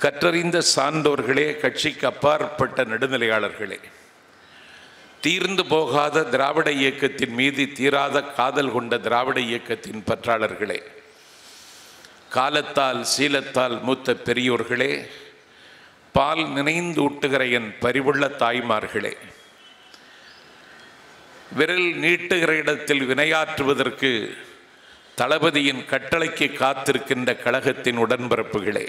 கற்றறிந்த சான்றோர்களே கட்சிக்கு அப்பாற்பட்ட நடுநிலையாளர்களே தீர்ந்து போகாத திராவிட இயக்கத்தின் மீது தீராத காதல் கொண்ட திராவிட இயக்கத்தின் பற்றாளர்களே காலத்தால் சீலத்தால் மூத்த பெரியோர்களே பால் நினைந்து ஊட்டுகிற என் பரிவுள்ள தாய்மார்களே விரல் நீட்டுகிற இடத்தில் வினையாற்றுவதற்கு தளபதியின் கட்டளைக்கு காத்திருக்கின்ற கழகத்தின் உடன்பிறப்புகளே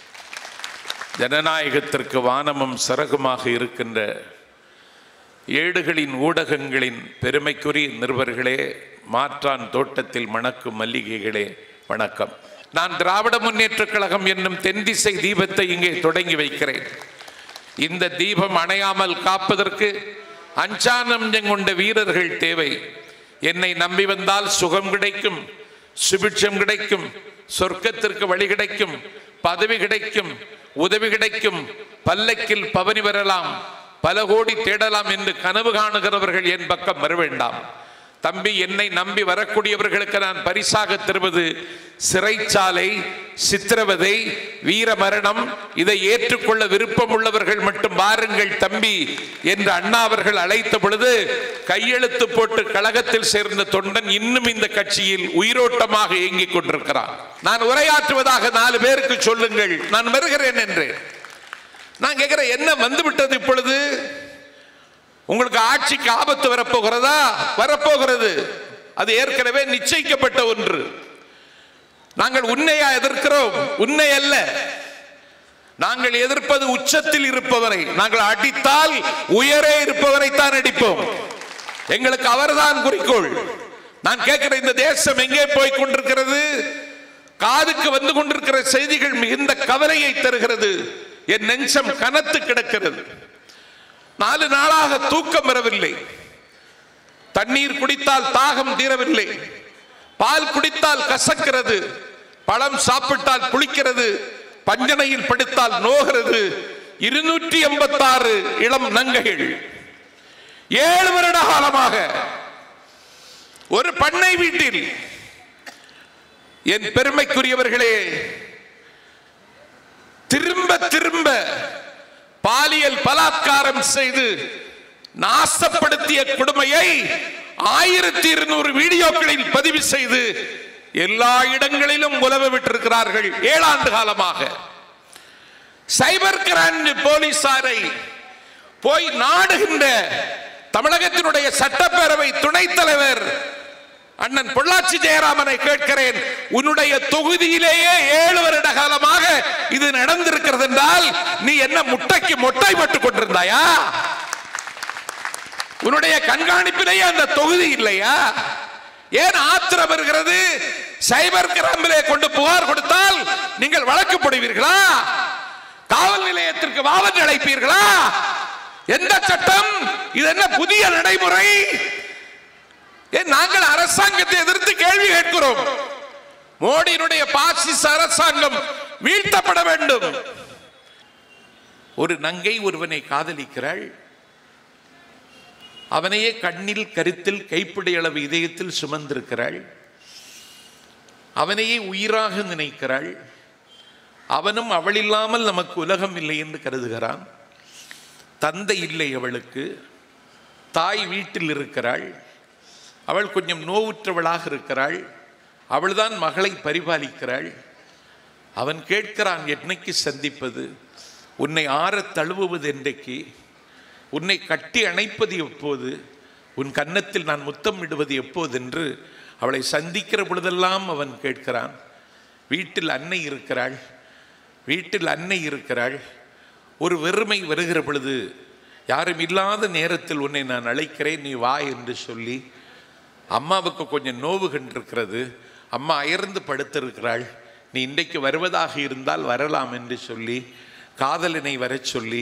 ஜனநாயகத்திற்கு வானமும் சிறகுமாக இருக்கின்ற ஏடுகளின் ஊடகங்களின் பெருமைக்குரிய நிருபர்களே மாற்றான் தோட்டத்தில் மணக்கும் மல்லிகைகளே வணக்கம் நான் திராவிட முன்னேற்றக் கழகம் என்னும் தென்திசை தீபத்தை இங்கே தொடங்கி வைக்கிறேன் இந்த தீபம் அணையாமல் காப்பதற்கு அஞ்சானஞ்சம் கொண்ட வீரர்கள் தேவை என்னை நம்பி வந்தால் சுகம் கிடைக்கும் சுபிட்சம் கிடைக்கும் சொர்க்கத்திற்கு வழி கிடைக்கும் பதவி கிடைக்கும் உதவி கிடைக்கும் பல்லக்கில் பவனி வரலாம் பல கோடி தேடலாம் என்று கனவு காணுகிறவர்கள் என் பக்கம் வர வேண்டாம் தம்பி என்னை நம்பி வரக்கூடியவர்களுக்கு நான் பரிசாக தருவது சிறைச்சாலை சித்திரவதை வீர மரணம் இதை ஏற்றுக்கொள்ள விருப்பம் உள்ளவர்கள் மட்டும் வாருங்கள் தம்பி என்று அண்ணா அவர்கள் அழைத்த பொழுது கையெழுத்து போட்டு கழகத்தில் சேர்ந்த தொண்டன் இன்னும் இந்த கட்சியில் உயிரோட்டமாக இயங்கிக் கொண்டிருக்கிறார் நான் உரையாற்றுவதாக நாலு பேருக்கு சொல்லுங்கள் நான் வருகிறேன் என்று நான் கேட்கிறேன் என்ன வந்துவிட்டது இப்பொழுது உங்களுக்கு ஆட்சிக்கு ஆபத்து வரப்போகிறதா வரப்போகிறது அது ஏற்கனவே நிச்சயிக்கப்பட்ட ஒன்று நாங்கள் உன்னையா எதிர்க்கிறோம் உன்னை அல்ல நாங்கள் எதிர்ப்பது உச்சத்தில் இருப்பவரை நாங்கள் அடித்தால் உயரே இருப்பவரை தான் அடிப்போம் எங்களுக்கு அவர்தான் குறிக்கோள் நான் கேட்கிற இந்த தேசம் எங்கே போய் கொண்டிருக்கிறது காதுக்கு வந்து கொண்டிருக்கிற செய்திகள் மிகுந்த கவலையை தருகிறது என் நெஞ்சம் கனத்து கிடக்கிறது நாலு நாளாக தூக்கம் வரவில்லை தண்ணீர் குடித்தால் தாகம் தீரவில்லை பால் குடித்தால் கசக்கிறது பழம் சாப்பிட்டால் புளிக்கிறது பஞ்சனையில் படுத்தால் நோகிறது இருநூற்றி எண்பத்தாறு இளம் நங்கைகள் ஏழு வருட காலமாக ஒரு பண்ணை வீட்டில் என் பெருமைக்குரியவர்களே திரும்ப திரும்ப பாலியல் பலாத்காரம் செய்து நாசப்படுத்திய கொடுமையை ஆயிரத்தி இருநூறு வீடியோக்களில் பதிவு செய்து எல்லா இடங்களிலும் உலவ விட்டிருக்கிறார்கள் ஏழாண்டு காலமாக சைபர் கிரைம் போலீசாரை போய் நாடுகின்ற தமிழகத்தினுடைய சட்டப்பேரவை துணைத் தலைவர் அண்ணன் பொள்ளாச்சி ஜெயராமனை கேட்கிறேன் உன்னுடைய தொகுதியிலேயே ஏழு வருட காலமாக இது நடந்திருக்கிறது என்றால் நீ என்ன முட்டைக்கு மொட்டை பட்டு கொண்டிருந்தாயா உன்னுடைய கண்காணிப்பிலேயே அந்த தொகுதி இல்லையா ஏன் ஆத்திரம் வருகிறது சைபர் கிராமிலே கொண்டு புகார் கொடுத்தால் நீங்கள் வழக்கு போடுவீர்களா காவல் நிலையத்திற்கு வாவல் அழைப்பீர்களா எந்த சட்டம் இது என்ன புதிய நடைமுறை ஏன் நாங்கள் அரசாங்கத்தை எதிர்த்து கேள்வி கேட்கிறோம் மோடியினுடைய பாசிச அரசாங்கம் வீழ்த்தப்பட வேண்டும் ஒரு நங்கை ஒருவனை காதலிக்கிறாள் அவனையே கண்ணில் கருத்தில் கைப்பிடி அளவு இதயத்தில் சுமந்திருக்கிறாள் அவனையே உயிராக நினைக்கிறாள் அவனும் அவள் இல்லாமல் நமக்கு உலகம் இல்லை என்று கருதுகிறான் தந்தை இல்லை அவளுக்கு தாய் வீட்டில் இருக்கிறாள் அவள் கொஞ்சம் நோவுற்றவளாக இருக்கிறாள் அவள்தான் மகளை பரிபாலிக்கிறாள் அவன் கேட்கிறான் என்னைக்கு சந்திப்பது உன்னை ஆறத் தழுவுவது என்றைக்கு உன்னை கட்டி அணைப்பது எப்போது உன் கன்னத்தில் நான் முத்தம் இடுவது எப்போதென்று அவளை சந்திக்கிற பொழுதெல்லாம் அவன் கேட்கிறான் வீட்டில் அன்னை இருக்கிறாள் வீட்டில் அன்னை இருக்கிறாள் ஒரு வெறுமை வருகிற பொழுது யாரும் இல்லாத நேரத்தில் உன்னை நான் அழைக்கிறேன் நீ வா என்று சொல்லி அம்மாவுக்கு கொஞ்சம் நோவு கண்டிருக்கிறது அம்மா அயர்ந்து படுத்திருக்கிறாள் நீ இன்றைக்கு வருவதாக இருந்தால் வரலாம் என்று சொல்லி காதலனை வரச் சொல்லி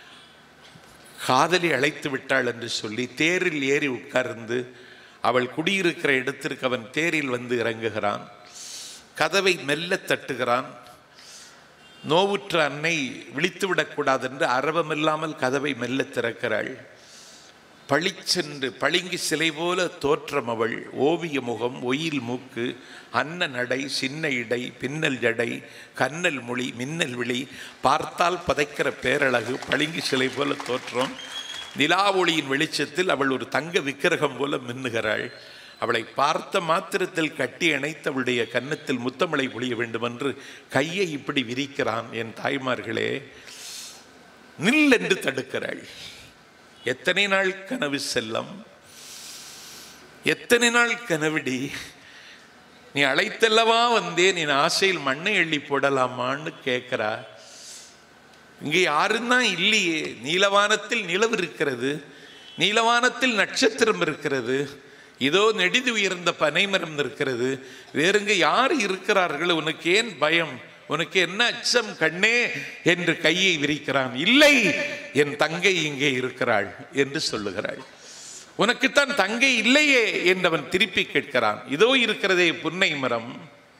காதலி அழைத்து விட்டாள் என்று சொல்லி தேரில் ஏறி உட்கார்ந்து அவள் குடியிருக்கிற இடத்திற்கு அவன் தேரில் வந்து இறங்குகிறான் கதவை மெல்ல தட்டுகிறான் நோவுற்ற அன்னை விழித்து விடக்கூடாது என்று அரவமில்லாமல் கதவை மெல்ல திறக்கிறாள் பளிச்சென்று பளிங்கு சிலை போல தோற்றம் அவள் ஓவிய முகம் ஒயில் மூக்கு அன்ன நடை சின்ன இடை பின்னல் ஜடை கண்ணல் மொழி மின்னல் விழி பார்த்தால் பதைக்கிற பேரழகு பளிங்கு சிலை போல தோற்றம் நிலா ஒளியின் வெளிச்சத்தில் அவள் ஒரு தங்க விக்கிரகம் போல மின்னுகிறாள் அவளை பார்த்த மாத்திரத்தில் கட்டி அணைத்து அவளுடைய கன்னத்தில் முத்தமலை பொழிய வேண்டும் என்று கையை இப்படி விரிக்கிறான் என் தாய்மார்களே நில் என்று தடுக்கிறாள் எத்தனை நாள் கனவு செல்லம் எத்தனை நாள் கனவிடி நீ அழைத்தல்லவா வந்தேன் என் ஆசையில் மண்ணை எள்ளி போடலாமான்னு கேட்கிறா இங்கே யாரும் தான் இல்லையே நீலவானத்தில் நிலவு இருக்கிறது நீலவானத்தில் நட்சத்திரம் இருக்கிறது இதோ நெடிது உயர்ந்த பனைமரம் இருக்கிறது வேறுங்க யார் இருக்கிறார்கள் உனக்கு ஏன் பயம் உனக்கு என்ன அச்சம் கண்ணே என்று கையை விரிக்கிறான் இல்லை என் தங்கை இங்கே இருக்கிறாள் என்று சொல்லுகிறாள் உனக்குத்தான் தங்கை இல்லையே என்றவன் திருப்பி கேட்கிறான் இதோ இருக்கிறதே புன்னை மரம்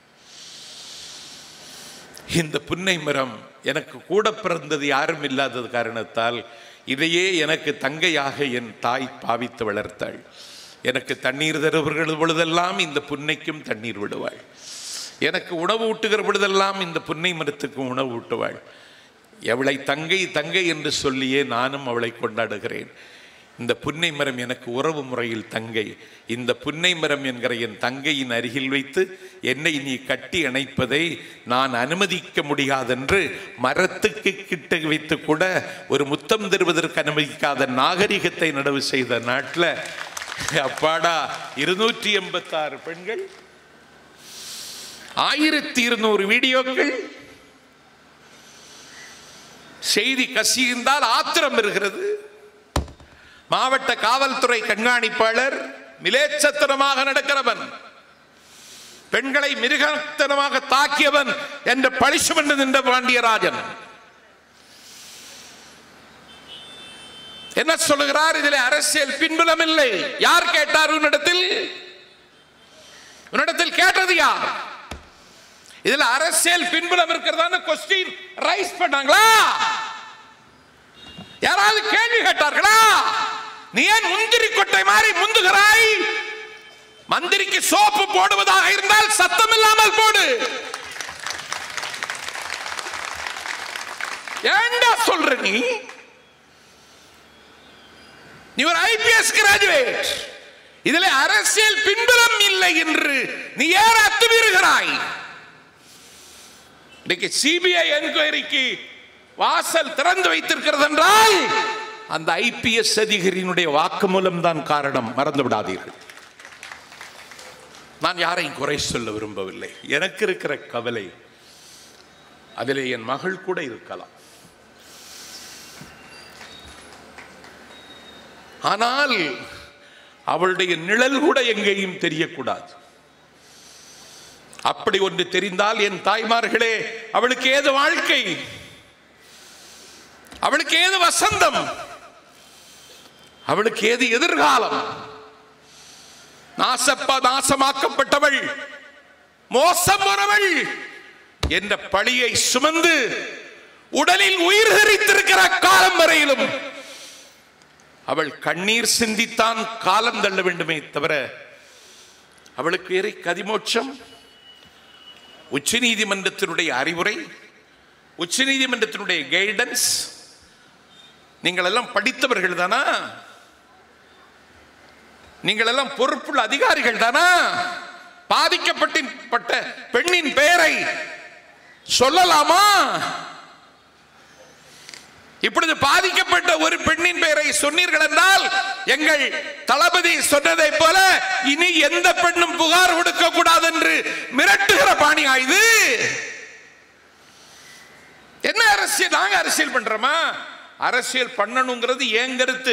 இந்த புன்னை மரம் எனக்கு கூட பிறந்தது யாரும் இல்லாதது காரணத்தால் இதையே எனக்கு தங்கையாக என் தாய் பாவித்து வளர்த்தாள் எனக்கு தண்ணீர் தருவர்கள் பொழுதெல்லாம் இந்த புன்னைக்கும் தண்ணீர் விடுவாள் எனக்கு உணவு ஊட்டுகிற பொழுதெல்லாம் இந்த புன்னை மரத்துக்கும் உணவு ஊட்டுவாள் எவளை தங்கை தங்கை என்று சொல்லியே நானும் அவளை கொண்டாடுகிறேன் இந்த புன்னை மரம் எனக்கு உறவு முறையில் தங்கை இந்த புன்னை மரம் என்கிற என் தங்கையின் அருகில் வைத்து என்னை நீ கட்டி அணைப்பதை நான் அனுமதிக்க முடியாதென்று மரத்துக்கு கிட்ட வைத்து கூட ஒரு முத்தம் தருவதற்கு அனுமதிக்காத நாகரிகத்தை நடவு செய்த நாட்டில் அப்பாடா இருநூற்றி எண்பத்தாறு பெண்கள் ஆயிரத்தி இருநூறு வீடியோக்கள் செய்தி கசிந்தால் ஆத்திரம் இருக்கிறது மாவட்ட காவல்துறை கண்காணிப்பாளர் மிலேச்சத்தனமாக நடக்கிறவன் பெண்களை மிருகத்தனமாக தாக்கியவன் என்ற பழிசுமண்டு நின்ற பாண்டியராஜன் என்ன சொல்லுகிறார் இதில் அரசியல் பின்புலம் இல்லை யார் கேட்டார் உன்னிடத்தில் உன்னிடத்தில் கேட்டது யார் இதுல அரசியல் பின்புலம் இருக்கிறதான கொஸ்டின் ரைஸ் பண்ணாங்களா யாராவது கேள்வி கேட்டார்களா நீ ஏன் முந்திரி கொட்டை மாதிரி முந்துகிறாய் மந்திரிக்கு சோப்பு போடுவதாக இருந்தால் சத்தம் இல்லாமல் போடு ஏண்டா சொல்ற நீ நீ ஒரு ஐபிஎஸ் கிராஜுவேட் இதில் அரசியல் பின்புலம் இல்லை என்று நீ ஏன் அத்துமீறுகிறாய் இன்னைக்கு சிபிஐ என்கொயரிக்கு வாசல் திறந்து வைத்திருக்கிறது என்றால் அந்த ஐபிஎஸ் அதிகாரியினுடைய வாக்குமூலம் தான் காரணம் மறந்து விடாதீர்கள் நான் யாரையும் குறை சொல்ல விரும்பவில்லை எனக்கு இருக்கிற கவலை அதிலே என் மகள் கூட இருக்கலாம் ஆனால் அவளுடைய நிழல் கூட எங்கேயும் தெரியக்கூடாது அப்படி ஒன்று தெரிந்தால் என் தாய்மார்களே அவளுக்கு ஏது வாழ்க்கை அவளுக்கு ஏது வசந்தம் அவளுக்கு ஏது எதிர்காலம் நாசப்ப நாசமாக்கப்பட்டவள் மோசம் போனவள் என்ற பழியை சுமந்து உடலில் உயிர் ஹரித்திருக்கிற காலம் வரையிலும் அவள் கண்ணீர் சிந்தித்தான் காலம் தள்ள வேண்டுமே தவிர அவளுக்கு ஏறி கதிமோட்சம் உச்ச நீதிமன்றத்தினுடைய அறிவுரை உச்ச நீதிமன்றத்தினுடைய கைடன்ஸ் நீங்கள் எல்லாம் படித்தவர்கள் தானா நீங்கள் எல்லாம் பொறுப்புள்ள அதிகாரிகள் தானா பாதிக்கப்பட்ட பெண்ணின் பெயரை சொல்லலாமா இப்பொழுது பாதிக்கப்பட்ட ஒரு பெண்ணின் பெயரை சொன்னீர்கள் என்றால் எங்கள் தளபதி சொன்னதை போல இனி எந்த பெண்ணும் புகார் கொடுக்க கூடாது என்று மிரட்டுகிற பாணி ஆயுது என்ன அரசியல் நாங்க அரசியல் பண்றோமா அரசியல் பண்ணணுங்கிறது ஏன் கருத்து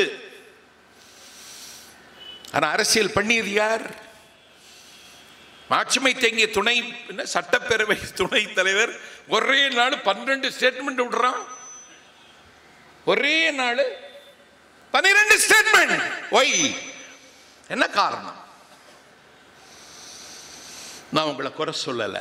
ஆனா அரசியல் பண்ணியது யார் மாட்சிமை தேங்கிய துணை என்ன சட்டப்பேரவை துணை தலைவர் ஒரே நாள் பன்னிரண்டு ஸ்டேட்மெண்ட் விடுறான் ஒரே நாள் பன்னிரண்டு ஸ்டேட்மெண்ட் ஒய் என்ன காரணம் நான் உங்களை குறை சொல்லலை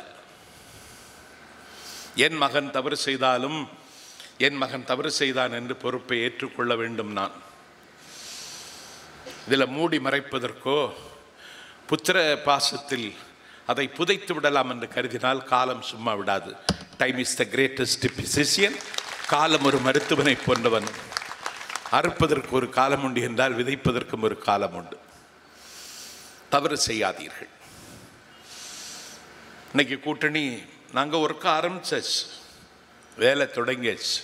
என் மகன் தவறு செய்தாலும் என் மகன் தவறு செய்தான் என்று பொறுப்பை ஏற்றுக்கொள்ள வேண்டும் நான் இதில் மூடி மறைப்பதற்கோ புத்திர பாசத்தில் அதை புதைத்து விடலாம் என்று கருதினால் காலம் சும்மா விடாது time is the greatest physician காலம் ஒரு மருத்துவனை போன்றவன் அறுப்பதற்கு ஒரு காலம் உண்டு என்றால் விதைப்பதற்கும் ஒரு காலம் உண்டு தவறு செய்யாதீர்கள் இன்னைக்கு கூட்டணி நாங்கள் ஒர்க்க ஆரம்பிச்சாச்சு வேலை தொடங்கியாச்சு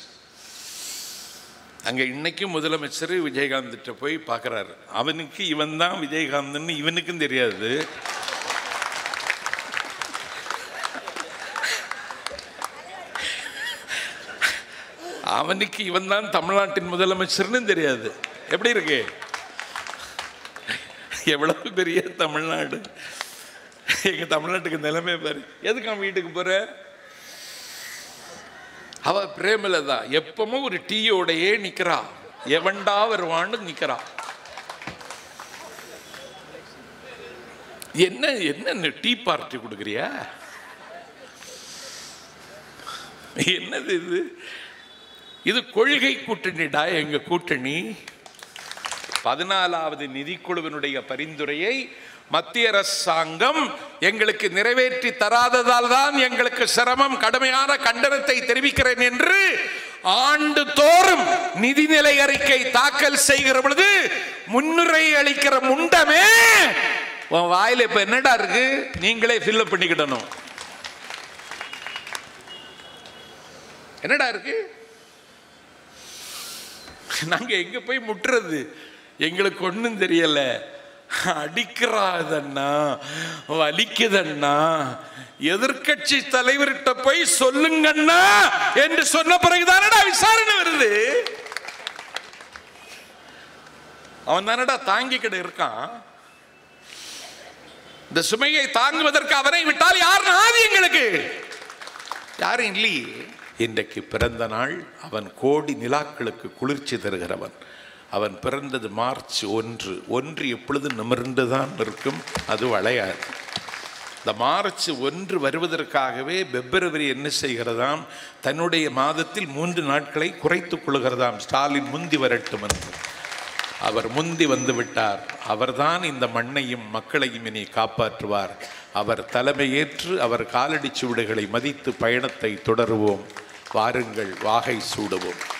அங்கே இன்னைக்கும் முதலமைச்சர் விஜயகாந்த்கிட்ட போய் பார்க்குறாரு அவனுக்கு இவன் தான் விஜயகாந்த்னு இவனுக்கும் தெரியாது அவனுக்கு இவன் தான் தமிழ்நாட்டின் முதலமைச்சர்னு தெரியாது எப்படி இருக்கு எவ்வளவு பெரிய தமிழ்நாடு எங்க தமிழ்நாட்டுக்கு நிலைமை பாரு எதுக்கு அவன் வீட்டுக்கு போற அவ பிரேமலதா எப்பவும் ஒரு டீயோடையே நிக்கிறா எவன்டா வருவான்னு நிக்கிறா என்ன என்ன டீ பார்ட்டி கொடுக்குறியா என்னது இது இது கொள்கை கூட்டணிடா எங்க கூட்டணி பதினாலாவது நிதிக்குழுவினுடைய பரிந்துரையை மத்திய அரசாங்கம் எங்களுக்கு நிறைவேற்றி தராததால் தான் எங்களுக்கு சிரமம் கடுமையான கண்டனத்தை தெரிவிக்கிறேன் என்று ஆண்டு தோறும் நிதிநிலை அறிக்கை தாக்கல் செய்கிற பொழுது முன்னுரை அளிக்கிற முண்டமே உன் வாயில இப்ப என்னடா இருக்கு நீங்களே ஃபில்அப் பண்ணிக்கிடணும் என்னடா இருக்கு நாங்க எங்க போய் முட்டுறது எங்களுக்கு ஒன்றும் தெரியல அடிக்கிறாதண்ணா வலிக்குதண்ணா எதிர்க்கட்சி தலைவர்கிட்ட போய் சொல்லுங்கண்ணா என்று சொன்ன பிறகுதானடா விசாரணை வருது அவன் தானடா தாங்கிக்கிட இருக்கான் இந்த சுமையை தாங்குவதற்கு அவனை விட்டால் யார் நாதி எங்களுக்கு யாரும் இல்லையே இன்றைக்கு பிறந்த நாள் அவன் கோடி நிலாக்களுக்கு குளிர்ச்சி தருகிறவன் அவன் பிறந்தது மார்ச் ஒன்று ஒன்று எப்பொழுது நிமிர்ந்துதான் இருக்கும் அது வளையாது இந்த மார்ச் ஒன்று வருவதற்காகவே பிப்ரவரி என்ன செய்கிறதாம் தன்னுடைய மாதத்தில் மூன்று நாட்களை குறைத்துக் கொள்கிறதாம் ஸ்டாலின் முந்தி வரட்டும் என்று அவர் முந்தி வந்து விட்டார் அவர்தான் இந்த மண்ணையும் மக்களையும் இனி காப்பாற்றுவார் அவர் தலைமையேற்று அவர் காலடி சுவடுகளை மதித்து பயணத்தை தொடருவோம் வாருங்கள் வாகை சூடுவோம்